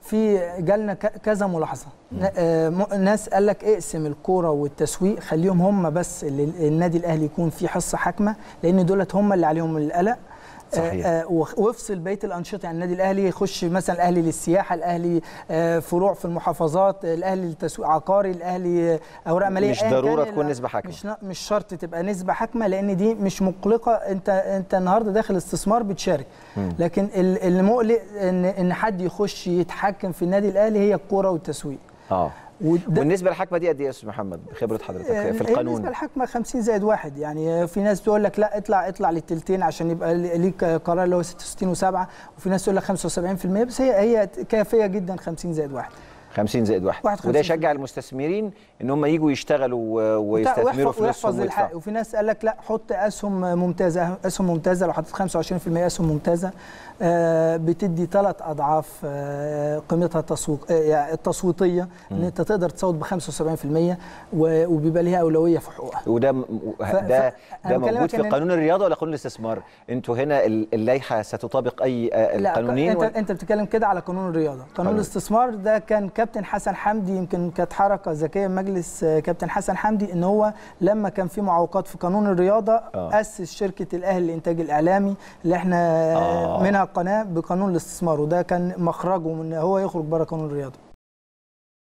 في جالنا ك- كذا ملاحظه ن- آه، م- ناس قال لك اقسم الكوره والتسويق خليهم هم بس اللي النادي الاهلي يكون في حصه حاكمه لان دولت هم اللي عليهم القلق صحيح. آه، آه، وخ- وافصل بقيه الانشطه يعني النادي الاهلي يخش مثلا الاهلي للسياحه الاهلي آه، فروع في المحافظات الاهلي للتسويق عقاري الاهلي اوراق ماليه مش أياً ضرورة كان تكون ال- نسبة حاكمة. مش ن- مش شرط تبقى نسبه حاكمه لان دي مش مقلقه انت انت النهارده داخل استثمار بتشارك لكن ال- اللي مقلق ان ان حد يخش يتحكم في النادي الاهلي هي الكوره والتسويق اه وده والنسبه للحكمه دي قد ايه يا استاذ محمد بخبره حضرتك في بالنسبه القانون للحكمه 50 زائد واحد يعني في ناس تقول لك لا اطلع اطلع للتلتين عشان يبقى ليك قرار اللي هو 66 و7 وفي ناس تقول لك 75% بس هي هي كافيه جدا 50 زائد واحد 50 زائد واحد 51%. وده يشجع المستثمرين ان هم يجوا يشتغلوا و- ويستثمروا ويحفظ- فلوسهم ويحفظ الحق ويدفعوا وفي ناس قال لك لا حط اسهم ممتازه اسهم ممتازه لو حطيت 25% اسهم ممتازه آه، بتدي ثلاث اضعاف آه، قيمتها التسويق آه، يعني التصويتيه ان انت تقدر تصوت ب 75% و- وبيبقى ليها اولويه في حقوقها وده م- ف- ده ف- ده أنا موجود بكلمك في إن- قانون الرياضه ولا قانون الاستثمار انتوا هنا ال- اللائحه ستطابق اي آه، لا القانونين انت ولا- انت بتتكلم كده على قانون الرياضه قانون قانون. الاستثمار ده كان كابتن حسن حمدي يمكن كانت حركه ذكيه من مجلس آه، كابتن حسن حمدي ان هو لما كان في معوقات في قانون الرياضه آه. اسس شركه الاهلي للانتاج الاعلامي اللي احنا آه. آه. منها قناه بقانون الاستثمار وده كان مخرجه من هو يخرج بره قانون الرياضه